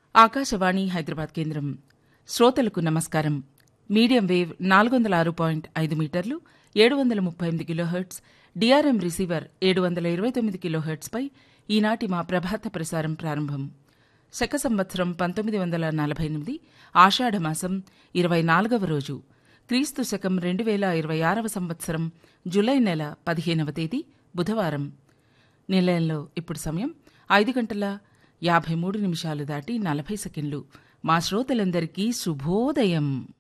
ఆకాశవాణి హైదరాబాద్ కేంద్రం శ్రోతలకు నమస్కారం మీడియం వేవ్ నాలుగు వందల ఆరు పాయింట్ ఐదు మీటర్లు ఏడు వందల ముప్పై ఎనిమిది కిలోహెర్ట్స్ డిఆర్ఎం రిసీవర్ ఏడు వందల ఇరవై తొమ్మిది కిలోహెర్ట్స్పై ఈనాటి మా ప్రభాత ప్రసారం ప్రారంభం శక సంవత్సరం పంతొమ్మిది వందల నలభై ఎనిమిది ఆషాఢమాసం ఇరవై నాలుగవ రోజు క్రీస్తు శకం రెండు వేల ఇరవై ఆరవ సంవత్సరం జులై నెల పదిహేనవ తేదీ బుధవారం నిలయంలో ఇప్పుడు సమయం ఐదు గంటల యాభై మూడు నిమిషాలు దాటి నలభై సెకండ్లు మా శ్రోతలందరికీ శుభోదయం